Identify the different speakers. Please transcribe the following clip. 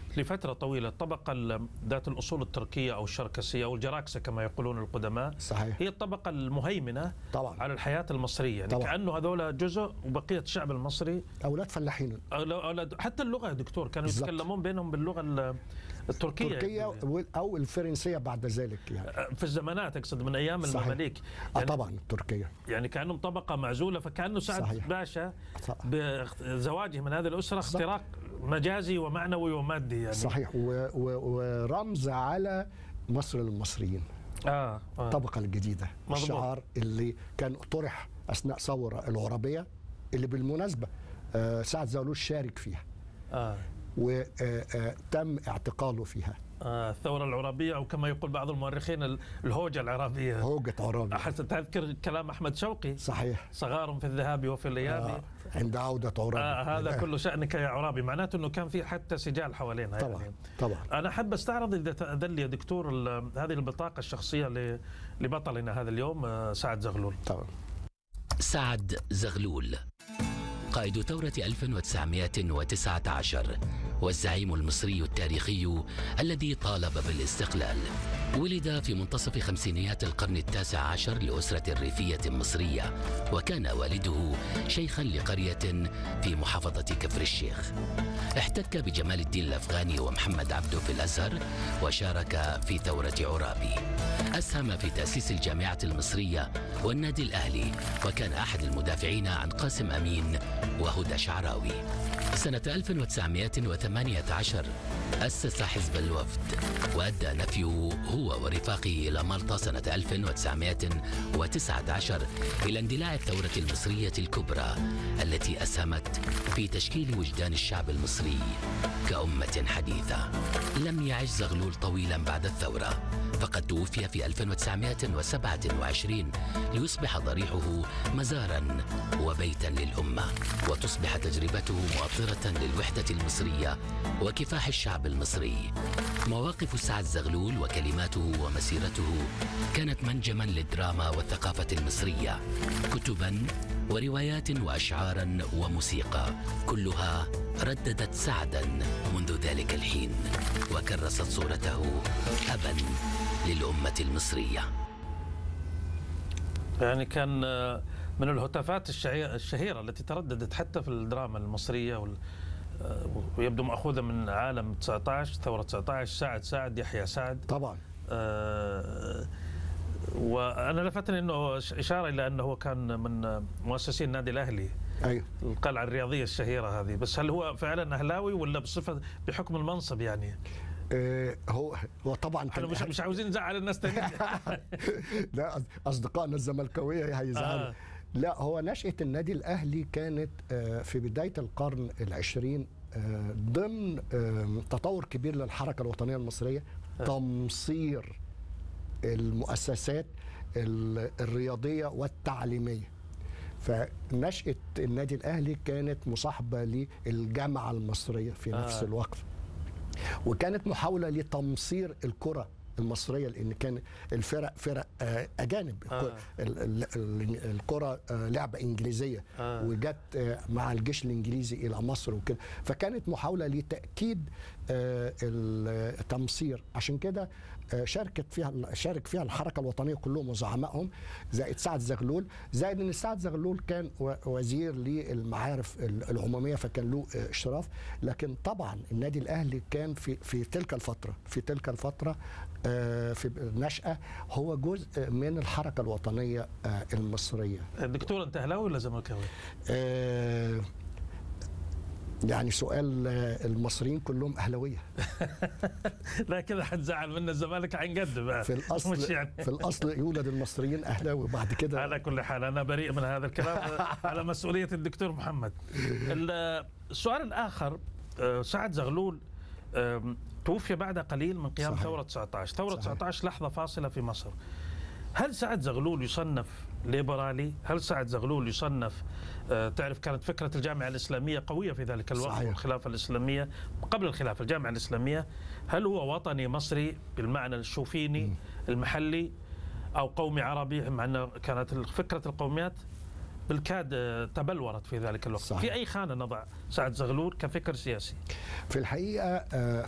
Speaker 1: لفترة طويلة الطبقة ال- ذات الأصول التركية أو الشركسية أو الجراكسة كما يقولون القدماء
Speaker 2: صحيح
Speaker 1: هي الطبقة المهيمنة
Speaker 2: طبعا
Speaker 1: على الحياة المصرية يعني
Speaker 2: طبعا.
Speaker 1: كأنه هذول جزء وبقية الشعب المصري
Speaker 2: اولاد فلاحين
Speaker 1: أو- أولاد- حتى اللغة يا دكتور كانوا
Speaker 2: بالضبط.
Speaker 1: يتكلمون بينهم باللغة ال- التركية
Speaker 2: تركيا
Speaker 1: يعني.
Speaker 2: وال- او الفرنسيه بعد ذلك يعني
Speaker 1: في الزمانات اقصد من ايام
Speaker 2: صحيح.
Speaker 1: المماليك
Speaker 2: اه
Speaker 1: يعني,
Speaker 2: طبعا تركيا
Speaker 1: يعني كانهم طبقه معزوله فكانه سعد
Speaker 2: صحيح.
Speaker 1: باشا
Speaker 2: صح-
Speaker 1: بزواجه من هذه الاسره
Speaker 2: صح.
Speaker 1: اختراق مجازي ومعنوي ومادي يعني
Speaker 2: صحيح و- و- ورمز على مصر للمصريين
Speaker 1: اه, آه.
Speaker 2: الطبقه الجديده
Speaker 1: مظبوط.
Speaker 2: الشعار اللي كان طرح اثناء ثوره العربيه اللي بالمناسبه آه، سعد زغلول شارك فيها
Speaker 1: آه.
Speaker 2: وتم اعتقاله فيها
Speaker 1: آه. الثوره العربيه او كما يقول بعض المؤرخين ال- الهوجه العربيه
Speaker 2: هوجة عرابي
Speaker 1: حتى تذكر كلام احمد شوقي
Speaker 2: صحيح
Speaker 1: صغار في الذهاب وفي الاياب
Speaker 2: آه، عند عودة عرابي
Speaker 1: آه هذا كله شأنك يا عرابي معناته أنه كان في حتى سجال حوالينها
Speaker 2: طبعا
Speaker 1: يعني.
Speaker 2: طبعا
Speaker 1: أنا أحب أستعرض إذا تأذن لي يا دكتور ال- هذه البطاقة الشخصية ل- لبطلنا هذا اليوم آه، سعد زغلول
Speaker 2: طبعا
Speaker 3: سعد زغلول قائد ثورة 1919 والزعيم المصري التاريخي الذي طالب بالاستقلال ولد في منتصف خمسينيات القرن التاسع عشر لأسرة ريفية مصرية وكان والده شيخا لقرية في محافظة كفر الشيخ احتك بجمال الدين الأفغاني ومحمد عبده في الأزهر وشارك في ثورة عرابي أسهم في تأسيس الجامعة المصرية والنادي الأهلي وكان أحد المدافعين عن قاسم أمين وهدى شعراوي سنة 1918 أسس حزب الوفد وأدى نفيه هو ورفاقه إلى مالطا سنة 1919 إلى اندلاع الثورة المصرية الكبرى التي أسهمت في تشكيل وجدان الشعب المصري كأمة حديثة لم يعش زغلول طويلا بعد الثورة فقد توفي في 1927 ليصبح ضريحه مزارا وبيتا للأمة وتصبح تجربته مؤطرة للوحدة المصرية وكفاح الشعب المصري مواقف سعد زغلول وكلماته ومسيرته كانت منجما للدراما والثقافة المصرية كتبا وروايات وأشعارا وموسيقى كلها رددت سعدا منذ ذلك الحين وكرست صورته أبا للأمة المصرية
Speaker 1: يعني كان آه، من الهتافات الشعي- الشهيرة التي ترددت حتى في الدراما المصرية وال آه، ويبدو مأخوذة من عالم 19 ثورة 19 سعد سعد يحيى سعد
Speaker 2: طبعا
Speaker 1: آه، وانا لفتني انه اشاره الى انه هو كان من مؤسسين النادي الاهلي
Speaker 2: ايوه
Speaker 1: القلعه الرياضيه الشهيره هذه بس هل هو فعلا اهلاوي ولا بصفه بحكم المنصب يعني
Speaker 2: آه، هو هو طبعا
Speaker 1: احنا
Speaker 2: كان
Speaker 1: مش مش عاوزين نزعل الناس تاني
Speaker 2: لا أص- اصدقائنا الزملكاويه هيزعلوا
Speaker 1: آه.
Speaker 2: لا هو نشأة النادي الأهلي كانت آه، في بداية القرن العشرين آه، ضمن آه، تطور كبير للحركة الوطنية المصرية تمصير المؤسسات ال- الرياضية والتعليمية فنشأة النادي الأهلي كانت مصاحبة للجامعة المصرية في نفس
Speaker 1: آه.
Speaker 2: الوقت وكانت محاولة لتمصير الكرة المصرية لأن كان الفرق فرق آه، أجانب
Speaker 1: آه.
Speaker 2: ال- ال- ال- الكرة آه، لعبة إنجليزية
Speaker 1: آه.
Speaker 2: وجت آه، مع الجيش الإنجليزي إلى مصر وكده فكانت محاولة لتأكيد آه، التمصير عشان كده آه، شاركت فيها شارك فيها الحركة الوطنية كلهم وزعمائهم زائد سعد زغلول زائد ان سعد زغلول كان و- وزير للمعارف ال- العمومية فكان له آه، اشراف لكن طبعا النادي الاهلي كان في في تلك الفترة في تلك الفترة آه، في النشأة هو جزء من الحركة الوطنية آه، المصرية
Speaker 1: دكتور انت اهلاوي ولا زملكاوي؟
Speaker 2: آه، يعني سؤال آه، المصريين كلهم أهلوية
Speaker 1: لا كذا حتزعل منا الزمالك عن قد بقى
Speaker 2: في الأصل
Speaker 1: مش يعني
Speaker 2: في الأصل يولد المصريين أهلاوي بعد كده
Speaker 1: على كل حال انا بريء من هذا الكلام على مسؤوليه الدكتور محمد. ال- السؤال الاخر آه، سعد زغلول آم، توفي بعد قليل من قيام
Speaker 2: صحيح.
Speaker 1: ثوره 19 ثوره
Speaker 2: صحيح.
Speaker 1: 19 لحظه فاصله في مصر هل سعد زغلول يصنف ليبرالي؟ هل سعد زغلول يصنف آه، تعرف كانت فكره الجامعه الاسلاميه قويه في ذلك الوقت
Speaker 2: صحيح.
Speaker 1: والخلافه الاسلاميه قبل الخلافه الجامعه الاسلاميه هل هو وطني مصري بالمعنى الشوفيني المحلي او قومي عربي مع انه كانت فكره القوميات بالكاد آه، تبلورت في ذلك الوقت
Speaker 2: صحيح.
Speaker 1: في اي خانه نضع سعد زغلول كفكر سياسي
Speaker 2: في الحقيقة آه،